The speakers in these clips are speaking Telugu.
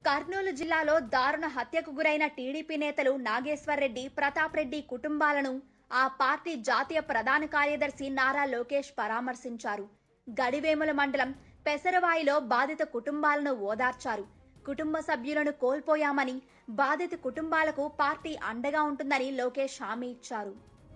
కర్నూలు జిల్లాలో దారుణ హత్యకు గురైన టీడీపీ నేతలు నాగేశ్వర్ రెడ్డి ప్రతాప్ రెడ్డి కుటుంబాలను ఆ పార్టీ జాతీయ ప్రధాన కార్యదర్శి నారా లోకేష్ పరామర్శించారు గడివేముల మండలం పెసరవాయిలో బాధిత కుటుంబాలను ఓదార్చారు కుటుంబ సభ్యులను కోల్పోయామని బాధిత కుటుంబాలకు పార్టీ అండగా ఉంటుందని లోకేష్ హామీ ఇచ్చారు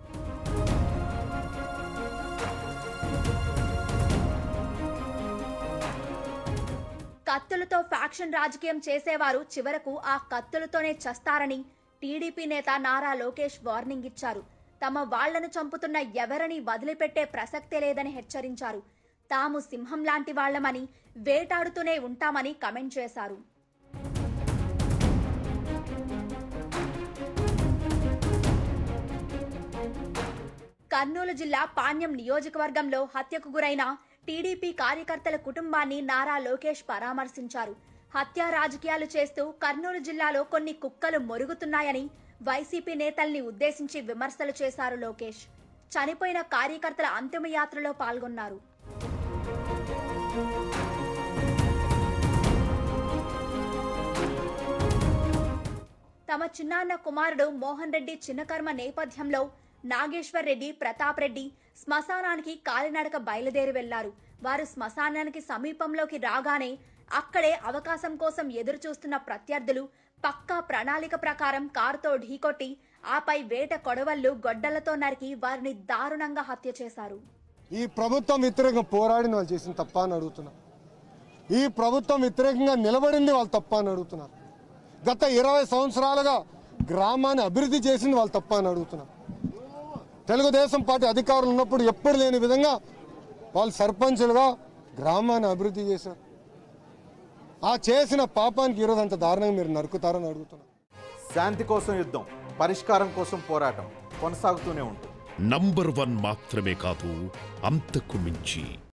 కత్తులతో ఫ్యాక్షన్ రాజకీయం చేసేవారు చివరకు ఆ కత్తులతోనే చస్తారని టీడీపీ నేత నారా లోకేష్ వార్నింగ్ ఇచ్చారు తమ వాళ్లను చంపుతున్న ఎవరిని వదిలిపెట్టే ప్రసక్తే లేదని హెచ్చరించారు తాము సింహం లాంటి వాళ్లమని వేటాడుతూనే ఉంటామని కమెంట్ చేశారు కర్నూలు జిల్లా పాణ్యం నియోజకవర్గంలో హత్యకు గురైన టీడీపీ కార్యకర్తల కుటుంబాన్ని నారా లోకేష్ పరామర్శించారు హత్య రాజకీయాలు చేస్తూ కర్నూలు జిల్లాలో కొన్ని కుక్కలు మొరుగుతున్నాయని వైసీపీ నేతల్ని ఉద్దేశించి విమర్శలు చేశారు లోకేష్ చనిపోయిన కార్యకర్తల అంతిమయాత్రలో పాల్గొన్నారు తమ చిన్నాన్న కుమారుడు మోహన్ రెడ్డి చిన్నకర్మ నేపథ్యంలో నాగేశ్వర్ రెడ్డి ప్రతాప్ రెడ్డి శ్మశానానికి కాలినడక బయలుదేరి వెళ్లారు వారు శ్మశానానికి సమీపంలోకి రాగానే అక్కడే అవకాశం కోసం ఎదురు చూస్తున్న ప్రత్యర్థులు పక్కా ప్రణాళిక ప్రకారం కారుతో ఢీకొట్టి ఆపై వేట కొడవళ్లు గొడ్డలతో నరికి వారిని దారుణంగా హత్య చేశారు ఈ ప్రభుత్వం వ్యతిరేకంగా పోరాడిన వాళ్ళు చేసిన తప్ప అని అడుగుతున్నా ఈ ప్రభుత్వం వ్యతిరేకంగా నిలబడింది వాళ్ళు తప్ప అని అడుగుతున్నా గత ఇరవై సంవత్సరాలుగా గ్రామాన్ని అభివృద్ధి చేసింది వాళ్ళు తప్ప అని అడుగుతున్నా తెలుగుదేశం పార్టీ అధికారులు ఉన్నప్పుడు ఎప్పుడు లేని విధంగా వాళ్ళు సర్పంచులుగా గ్రామాన్ని అభివృద్ధి చేశారు ఆ చేసిన పాపానికి ఈరోజు అంత దారుణంగా మీరు నరుకుతారని అడుగుతున్నా శాంతి కోసం యుద్ధం పరిష్కారం కోసం పోరాటం కొనసాగుతూనే ఉంటుంది నంబర్ వన్ మాత్రమే కాదు అంతకు మించి